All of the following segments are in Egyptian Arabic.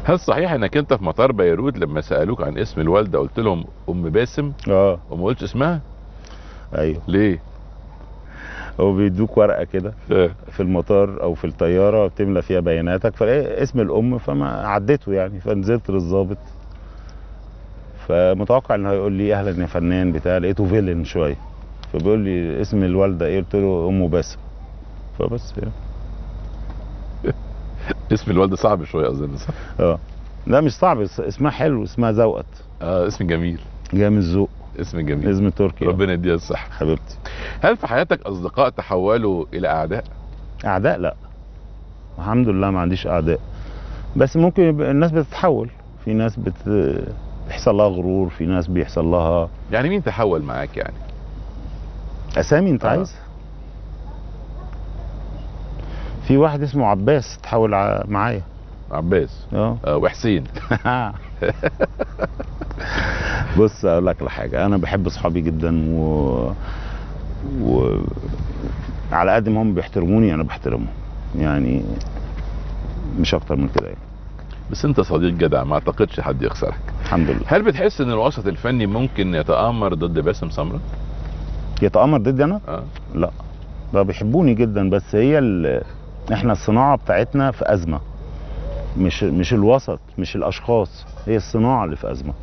هل صحيح انك انت في مطار بيروت لما سالوك عن اسم الوالده قلت لهم ام باسم اه وما قلتش اسمها ايوه ليه هو بيدوك ورقه كده آه. في المطار او في الطياره بتملى فيها بياناتك فلاقي اسم الام فما عديته يعني فنزلت للظابط فمتوقع انه هيقول لي اهلا يا فنان بتاع لقيته فيلن شويه فبيقول لي اسم الوالده ايه قلت له ام باسم فبس يعني اسم الوالده صعب شويه اظن صح اه لا مش صعب اس- اسمها حلو اسمها زوقت اه اسم جميل جاي من الذوق اسم جميل اسم تركي آه. ربنا يديها الصحه حبيبتي هل في حياتك اصدقاء تحولوا الى اعداء اعداء لا الحمد لله ما عنديش اعداء بس ممكن يبقى الناس بتتحول في ناس بت بيحصل لها غرور في ناس بيحصل لها يعني مين تحول معاك يعني اسامي انت آه. عايز في واحد اسمه عباس تحول ع- معايا عباس اه آه وحسين بص اقول لك على حاجه انا بحب اصحابي جدا و و على قد ما هم بيحترموني انا بحترمهم يعني مش اكتر من كده يعني بس انت صديق جدع ما اعتقدش حد يخسرك الحمد لله هل بتحس ان الوسط الفني ممكن يتآمر ضد باسم سمرة؟ يتامر ضدي انا اه لا ده بيحبوني جدا بس هي ال... احنا الصناعه بتاعتنا في ازمه مش مش الوسط مش الاشخاص هي الصناعه اللي في ازمه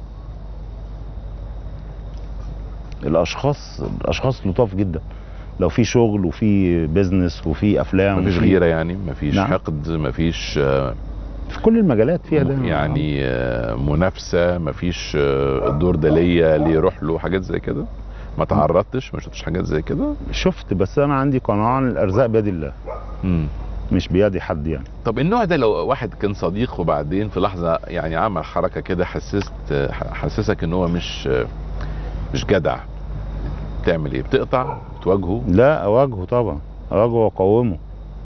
الاشخاص الاشخاص لطاف جدا لو في شغل وفي بيزنس وفي افلام مفيش وفي- غيره يعني مفيش نعم. حقد مفيش آه، في كل المجالات فيها ده يعني آه، منافسه مفيش آه، الدور ده ليا ليه يروح له حاجات زي كده ما تعرضتش ما شفتش حاجات زي كده شفت بس انا عندي قناعه ان الارزاق بيد الله مم. مش بيد حد يعني طب النوع ده لو واحد كان صديق وبعدين في لحظه يعني عمل حركه كده حسست حسسك ان هو مش مش جدع تعمل ايه بتقطع بتواجهه لا اواجهه طبعا اواجهه واقاومه